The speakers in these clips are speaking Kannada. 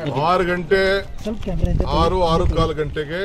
ಆರು ಗಂಟೆ ಆರು ಆರು ಕಾಲು ಗಂಟೆಗೆ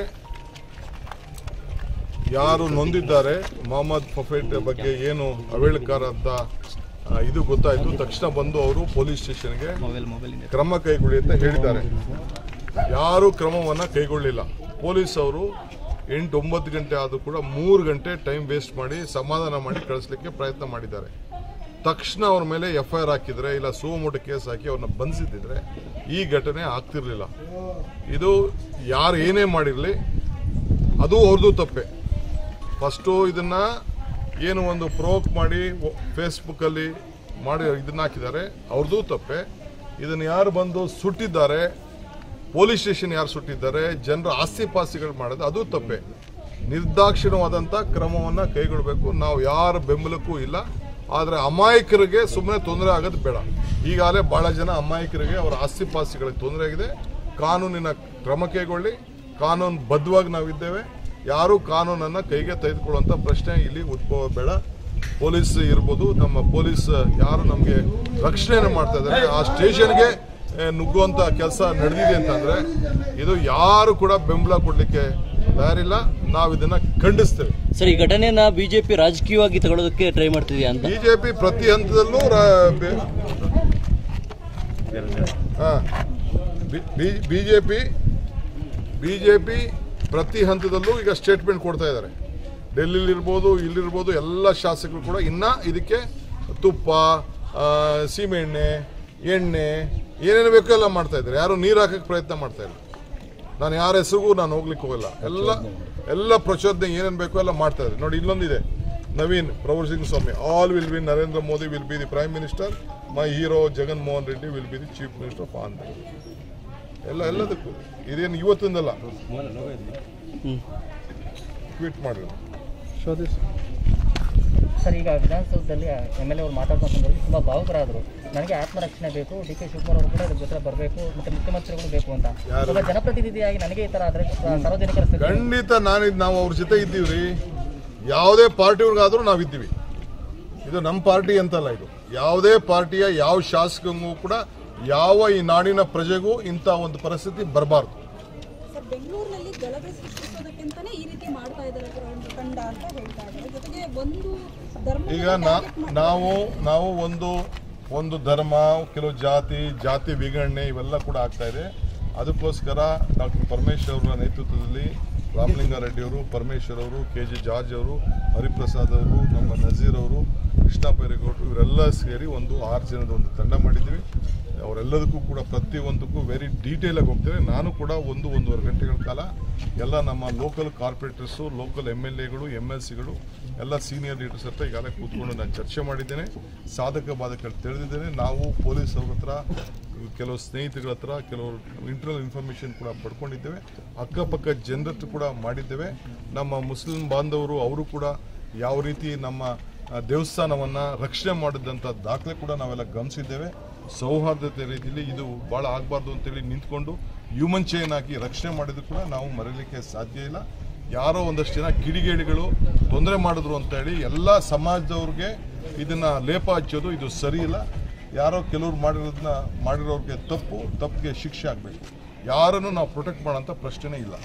ಯಾರು ನೊಂದಿದ್ದಾರೆ ಮೊಹಮ್ಮದ್ ಫಫೇಟ್ ಬಗ್ಗೆ ಏನು ಅವೇಳಕಾರ ಅಂತ ಆ, ಇದು ಗೊತ್ತಾಯ್ತು ತಕ್ಷಣ ಬಂದು ಅವರು ಪೊಲೀಸ್ ಸ್ಟೇಷನ್ಗೆ ಕ್ರಮ ಕೈಗೊಳ್ಳಿ ಅಂತ ಹೇಳಿದ್ದಾರೆ ಯಾರು ಕ್ರಮವನ್ನ ಕೈಗೊಳ್ಳಿಲ್ಲ ಪೊಲೀಸ್ ಅವರು ಎಂಟು ಒಂಬತ್ತು ಗಂಟೆ ಆದರೂ ಕೂಡ ಮೂರು ಗಂಟೆ ಟೈಮ್ ವೇಸ್ಟ್ ಮಾಡಿ ಸಮಾಧಾನ ಮಾಡಿ ಕಳಿಸ್ಲಿಕ್ಕೆ ಪ್ರಯತ್ನ ಮಾಡಿದ್ದಾರೆ ತಕ್ಷಣ ಅವ್ರ ಮೇಲೆ ಎಫ್ ಐ ಆರ್ ಹಾಕಿದ್ರೆ ಇಲ್ಲ ಸುವಮೋಟ ಕೇಸ್ ಹಾಕಿ ಅವ್ರನ್ನ ಬಂಧಿಸಿದ್ರೆ ಈ ಘಟನೆ ಆಗ್ತಿರ್ಲಿಲ್ಲ ಇದು ಯಾರು ಏನೇ ಮಾಡಿರಲಿ ಅದು ಅವ್ರದ್ದು ತಪ್ಪೆ ಫಸ್ಟು ಇದನ್ನ ಏನು ಒಂದು ಪ್ರೋಕ್ ಮಾಡಿ ಫೇಸ್ಬುಕ್ಕಲ್ಲಿ ಮಾಡಿ ಇದನ್ನ ಹಾಕಿದ್ದಾರೆ ಅವ್ರದ್ದು ತಪ್ಪೆ ಇದನ್ನ ಯಾರು ಬಂದು ಸುಟ್ಟಿದ್ದಾರೆ ಪೊಲೀಸ್ ಸ್ಟೇಷನ್ ಯಾರು ಸುಟ್ಟಿದ್ದಾರೆ ಜನರ ಆಸ್ತಿ ಪಾಸ್ತಿಗಳು ಮಾಡೋದು ಅದು ತಪ್ಪೆ ನಿರ್ದಾಕ್ಷಿಣ್ಯವಾದಂಥ ಕ್ರಮವನ್ನು ಕೈಗೊಳ್ಳಬೇಕು ನಾವು ಯಾರ ಬೆಂಬಲಕ್ಕೂ ಇಲ್ಲ ಆದರೆ ಅಮಾಯಕರಿಗೆ ಸುಮ್ಮನೆ ತೊಂದರೆ ಆಗೋದು ಬೇಡ ಈಗಾಗಲೇ ಬಹಳ ಜನ ಅಮಾಯಕರಿಗೆ ಅವರ ಆಸ್ತಿ ಪಾಸ್ತಿಗಳಿಗೆ ತೊಂದರೆ ಆಗಿದೆ ಕಾನೂನಿನ ಕ್ರಮ ಕೈಗೊಳ್ಳಿ ಕಾನೂನು ಬದ್ಧವಾಗಿ ನಾವಿದ್ದೇವೆ ಯಾರು ಕಾನೂನನ್ನು ಕೈಗೆ ತೆಗೆದುಕೊಳ್ಳುವಂಥ ಪ್ರಶ್ನೆ ಇಲ್ಲಿ ಉದ್ಭವ ಬೇಡ ಪೊಲೀಸ್ ಇರ್ಬೋದು ನಮ್ಮ ಪೊಲೀಸ್ ಯಾರು ನಮಗೆ ರಕ್ಷಣೆಯನ್ನು ಮಾಡ್ತಾ ಇದ್ದಾರೆ ಆ ಸ್ಟೇಷನ್ಗೆ ಆ, ನುಗ್ಗುವಂತ ಕೆಲಸ ನಡೆದಿದೆ ಅಂತಂದ್ರೆ ಇದು ಯಾರು ಕೂಡ ಬೆಂಬಲ ಕೊಡ್ಲಿಕ್ಕೆ ತಯಾರಿಲ್ಲ ನಾವು ಇದನ್ನ ಖಂಡಿಸ್ತೇವೆ ಸರ್ ಈ ಘಟನೆಯನ್ನ ಬಿಜೆಪಿ ರಾಜಕೀಯವಾಗಿ ತಗೊಳ್ಳೋದಕ್ಕೆ ಟ್ರೈ ಮಾಡ್ತಿದ್ಯಾ ಅಂತ ಬಿಜೆಪಿ ಪ್ರತಿ ಹಂತದಲ್ಲೂ ರ- ಬಿ- ಹಾ. ಬಿ- ಬಿ- ಬಿಜೆಪಿ ಬಿಜೆಪಿ ಪ್ರತಿ ಹಂತದಲ್ಲೂ ಈಗ ಸ್ಟೇಟ್ಮೆಂಟ್ ಕೊಡ್ತಾ ಇದ್ದಾರೆ ಡೆಲ್ಲಿಲಿ ಇರ್ಬೋದು ಇಲ್ಲಿರ್ಬೋದು ಎಲ್ಲ ಶಾಸಕರು ಕೂಡ ಇನ್ನ ಇದಕ್ಕೆ ತುಪ್ಪ ಆ, ಸೀಮೆಎಣ್ಣೆ ಎಣ್ಣೆ ಏನೇನು ಬೇಕೋ ಎಲ್ಲ ಮಾಡ್ತಾ ಇದ್ದಾರೆ ಯಾರು ನೀರು ಹಾಕಕ್ಕೆ ಪ್ರಯತ್ನ ಮಾಡ್ತಾ ಇಲ್ಲ ನಾನು ಯಾರ ಹೆಸರಿಗೂ ನಾನು ಹೋಗ್ಲಿಕ್ಕೆ ಹೋಗಲ್ಲ ಎಲ್ಲ ಎಲ್ಲ ಪ್ರಚೋದನೆ ಏನೇನು ಬೇಕೋ ಎಲ್ಲ ಮಾಡ್ತಾ ಇದ್ದಾರೆ ನೋಡಿ ಇಲ್ಲೊಂದಿದೆ Naveen Prabhu Singh Swami all will be Narendra Modi will be the prime minister my hero Jagan Mohan Reddy will be the chief minister of Andhra ಎಲ್ಲ ಎಲ್ಲದಕ್ಕೂ ಇದೇನು ಇವತ್ತಿಂದಲ್ಲ ಹ್ಮ್. ಟ್ವೀಟ್ ಮಾಡಿದ್ರು ಸರ್ ಈಗ ವಿಧಾನಸೌಧದಲ್ಲಿ ಎಮ್ ಎಲ್ ಎ ಅವರು ಮಾತಾಡ್ತಾ ಸಂದರ್ಭದಲ್ಲಿ ತುಂಬ ಭಾವುಕರಾದರು ನನಗೆ ಆತ್ಮರಕ್ಷಣೆ ಬೇಕು ಡಿ ಕೆ ಶಿವಕುಮಾರ್ ಅವರು ಕೂಡ ಇದ್ರ ಜೊತೆ ಬರಬೇಕು ಮತ್ತೆ ಮುಖ್ಯಮಂತ್ರಿಗಳು ಬೇಕು ಅಂತ ಯಾರು? ಒಬ್ಬ ಜನಪ್ರತಿನಿಧಿಯಾಗಿ ನನಗೆ ಈ ಥರ ಆದರೆ ಸಾರ್ವಜನಿಕರ ಸ್ಥಿತಿ ಖಂಡಿತ ನಾನಿದ್ ನಾವು ಅವ್ರ ಜೊತೆ ಇದ್ದೀವ್ರಿ ಯಾವುದೇ ಪಾರ್ಟಿಯವ್ರಿಗಾದ್ರೂ ನಾವಿದ್ದೀವಿ ಇದು ನಮ್ಮ ಪಾರ್ಟಿ ಅಂತಲ್ಲ ಇದು ಯಾವುದೇ ಪಾರ್ಟಿಯ ಯಾವ ಶಾಸಕಂಗೂ ಕೂಡ ಯಾವ ಈ ನಾಡಿನ ಪ್ರಜೆಗೂ ಇಂಥ ಒಂದು ಪರಿಸ್ಥಿತಿ ಬರಬಾರ್ದು ಸರ್ ಬೆಂಗಳೂರಿನಲ್ಲಿ ಗಲಭೆ ಸೃಷ್ಟಿಸೋದಕ್ಕಿಂತಾನೆ ಈ ರೀತಿ ಮಾಡ್ತಾ ಇದ್ದಾರೆ ತಂಡ ಅಂತ ಹೇಳ್ತಾ ಇದ್ದಾರೆ ಜೊತೆಗೆ ಒಂದು ಧರ್ಮ ಈಗ ನಾ ನಾವು ನಾವು ಒಂದು ಒಂದು ಧರ್ಮ ಕೆಲವು ಜಾತಿ ಜಾತಿ ವಿಂಗಡಣೆ ಇವೆಲ್ಲ ಕೂಡ ಆಗ್ತಾ ಇದೆ ಅದಕ್ಕೋಸ್ಕರ ಡಾಕ್ಟರ್ ಪರಮೇಶ್ವರ್ ಅವರ ನೇತೃತ್ವದಲ್ಲಿ ರಾಮಲಿಂಗಾರೆಡ್ಡಿ ಅವರು ಪರಮೇಶ್ವರ್ ಅವರು ಕೆ ಜಿ ಜಾರ್ಜ್ ಅವರು ಹರಿಪ್ರಸಾದ್ ಅವರು ನಮ್ಮ ನಜೀರ್ ಅವರು ಕೃಷ್ಣ ಬೈರೇಗೌಡರು ಇವರೆಲ್ಲ ಸೇರಿ ಒಂದು ಆರು ಜನದ ಒಂದು ತಂಡ ಮಾಡಿದ್ದೀವಿ ಅವರೆಲ್ಲದಕ್ಕೂ ಕೂಡ ಪ್ರತಿಯೊಂದಕ್ಕೂ ವೆರಿ ಡೀಟೇಲ್ ಆಗಿ ಹೋಗ್ತೇವೆ ನಾನು ಕೂಡ ಒಂದು ಒಂದೂವರೆ ಗಂಟೆಗಳ ಕಾಲ ಎಲ್ಲ ನಮ್ಮ local corporators local M L ಎಗಳು ಎಮ್ ಎಲ್ ಸಿಗಳು ಎಲ್ಲ ಸೀನಿಯರ್ ಲೀಡರ್ಸ್ ಹತ್ರ ಈಗಾಗಲೇ ಕೂತ್ಕೊಂಡು ನಾನು ಚರ್ಚೆ ಮಾಡಿದ್ದೇನೆ ಸಾಧಕ ಬಾಧಕಗಳು ತಿಳಿದಿದ್ದೇನೆ ನಾವು ಪೊಲೀಸ್ ಅವ್ರ ಹತ್ರ ಕೆಲವು ಸ್ನೇಹಿತಗಳ ಹತ್ರ ಕೆಲವು ಇಂಟರ್ನಲ್ ಇನ್ಫಾರ್ಮೇಷನ್ ಕೂಡ ಪಡ್ಕೊಂಡಿದ್ದೇವೆ ಅಕ್ಕಪಕ್ಕ ಜನರ ಹತ್ರ ಕೂಡ ಮಾಡಿದ್ದೇವೆ ನಮ್ಮ ಮುಸ್ಲಿಂ ಬಾಂಧವರು ಅವರು ಕೂಡ ಯಾವ ರೀತಿ ನಮ್ಮ ಆ, ದೇವಸ್ಥಾನವನ್ನ ರಕ್ಷಣೆ ಮಾಡಿದಂಥ ದಾಖಲೆ ಕೂಡ ನಾವೆಲ್ಲ ಗಮನಿಸಿದ್ದೇವೆ ಸೌಹಾರ್ದತೆ ರೀತಿಯಲ್ಲಿ ಇದು ಭಾಳ ಆಗಬಾರ್ದು ಅಂತೇಳಿ ನಿಂತ್ಕೊಂಡು ಹ್ಯೂಮನ್ ಚೈನ್ ಹಾಕಿ ರಕ್ಷಣೆ ಮಾಡಿದ್ರು ಕೂಡ ನಾವು ಮರೀಲಿಕ್ಕೆ ಸಾಧ್ಯ ಇಲ್ಲ ಯಾರೋ ಒಂದಷ್ಟು ಜನ ಕಿಡಿಗೇಡಿಗಳು ತೊಂದರೆ ಮಾಡಿದ್ರು ಅಂತ ಹೇಳಿ ಎಲ್ಲ ಸಮಾಜದವ್ರಿಗೆ ಇದನ್ನ ಲೇಪ ಹಚ್ಚೋದು ಇದು ಸರಿ ಇಲ್ಲ ಯಾರೋ ಕೆಲವ್ರು ಮಾಡಿರೋದನ್ನ ಮಾಡಿರೋರಿಗೆ ತಪ್ಪು ತಪ್ಪಿಗೆ ಶಿಕ್ಷೆ ಆಗಬೇಕು ಯಾರನ್ನು ನಾವು ಪ್ರೊಟೆಕ್ಟ್ ಮಾಡೋಂಥ ಪ್ರಶ್ನೆನೇ ಇಲ್ಲ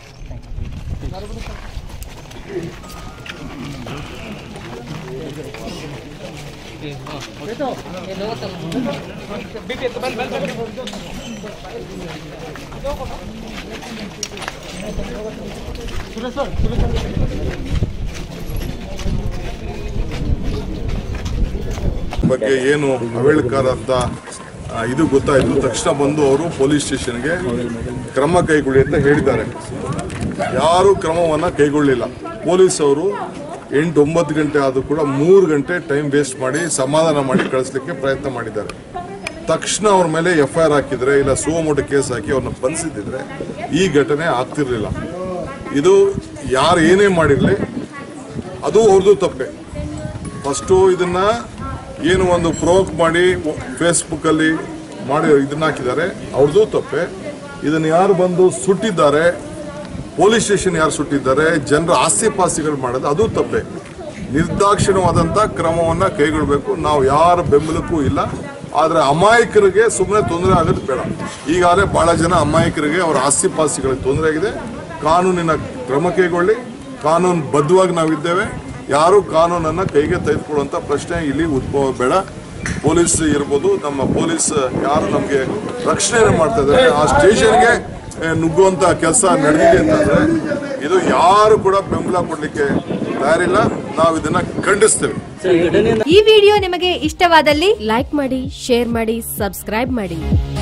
ಬಗ್ಗೆ ಏನು ಅವೇಳಕಾರ ಅಂತ ಆ, ಇದು ಗೊತ್ತಾಯ್ತು ತಕ್ಷಣ ಬಂದು ಅವರು ಪೊಲೀಸ್ ಸ್ಟೇಷನ್ಗೆ ಕ್ರಮ ಕೈಗೊಳ್ಳಿ ಅಂತ ಹೇಳಿದ್ದಾರೆ ಯಾರು ಕ್ರಮವನ್ನ ಕೈಗೊಳ್ಳಿಲ್ಲ ಪೊಲೀಸ್ ಅವರು ಎಂಟು ಒಂಬತ್ತು ಗಂಟೆ ಆದರೂ ಕೂಡ ಮೂರು ಗಂಟೆ ಟೈಮ್ ವೇಸ್ಟ್ ಮಾಡಿ ಸಮಾಧಾನ ಮಾಡಿ ಕಳಿಸ್ಲಿಕ್ಕೆ ಪ್ರಯತ್ನ ಮಾಡಿದ್ದಾರೆ ತಕ್ಷಣ ಅವ್ರ ಮೇಲೆ ಎಫ್ ಐ ಆರ್ ಹಾಕಿದ್ರೆ ಇಲ್ಲ ಸುವಮೋಟ ಕೇಸ್ ಹಾಕಿ ಅವ್ರನ್ನ ಬಂಧಿಸಿದ್ರೆ ಈ ಘಟನೆ ಆಗ್ತಿರ್ಲಿಲ್ಲ ಇದು ಯಾರು ಏನೇ ಮಾಡಿರಲಿ ಅದು ಅವ್ರದ್ದು ತಪ್ಪೆ ಫಸ್ಟು ಇದನ್ನ ಏನು ಒಂದು ಪ್ರೋಕ್ ಮಾಡಿ ಫೇಸ್ಬುಕ್ಕಲ್ಲಿ ಮಾಡಿ ಇದನ್ನ ಹಾಕಿದ್ದಾರೆ ಅವ್ರದ್ದು ತಪ್ಪೆ ಇದನ್ನು ಯಾರು ಬಂದು ಸುಟ್ಟಿದ್ದಾರೆ ಪೊಲೀಸ್ ಸ್ಟೇಷನ್ ಯಾರು ಸುಟ್ಟಿದ್ದಾರೆ ಜನರ ಆಸ್ತಿ ಪಾಸ್ತಿಗಳು ಮಾಡೋದು ಅದು ತಪ್ಪೆ ನಿರ್ದಾಕ್ಷಿಣ್ಯವಾದಂಥ ಕ್ರಮವನ್ನು ಕೈಗೊಳ್ಳಬೇಕು ನಾವು ಯಾರ ಬೆಂಬಲಕ್ಕೂ ಇಲ್ಲ ಆದ್ರೆ ಅಮಾಯಕರಿಗೆ ಸುಮ್ಮನೆ ತೊಂದರೆ ಆಗೋದು ಬೇಡ ಈಗಾಗಲೇ ಬಹಳ ಜನ ಅಮಾಯಕರಿಗೆ ಅವರ ಆಸ್ತಿ ಪಾಸ್ತಿಗಳಿಗೆ ತೊಂದರೆ ಆಗಿದೆ ಕಾನೂನಿನ ಕ್ರಮ ಕೈಗೊಳ್ಳಿ ಕಾನೂನು ಬದ್ಧವಾಗಿ ನಾವಿದ್ದೇವೆ ಯಾರು ಕಾನೂನನ್ನ ಕೈಗೆ ತೆಗೆದುಕೊಳ್ಳುವಂತ ಪ್ರಶ್ನೆ ಇಲ್ಲಿ ಉದ್ಭವ ಬೇಡ ಪೊಲೀಸ್ ಇರ್ಬೋದು ನಮ್ಮ ಪೊಲೀಸ್ ಯಾರು ನಮಗೆ ರಕ್ಷಣೆ ಮಾಡ್ತಾ ಇದ್ದಾರೆ ಆ ಸ್ಟೇಷನ್ಗೆ ಆ, ನುಗ್ಗುವಂತ ಕೆಲಸ ನಡೆದಿದೆ ಅಂತಂದ್ರೆ ಇದು ಯಾರು ಕೂಡ ಬೆಂಬಲ ಕೊಡ್ಲಿಕ್ಕೆ ತಯಾರಿಲ್ಲ ನಾವು ಇದನ್ನ ಖಂಡಿಸ್ತೇವೆ ಸರ್ ಈ ಘಟನೆಯನ್ನ ಈ ವಿಡಿಯೋ ನಿಮಗೆ ಇಷ್ಟವಾದಲ್ಲಿ ಲೈಕ್ ಮಾಡಿ ಶೇರ್ ಮಾಡಿ ಸಬ್ಸ್ಕ್ರೈಬ್ ಮಾಡಿ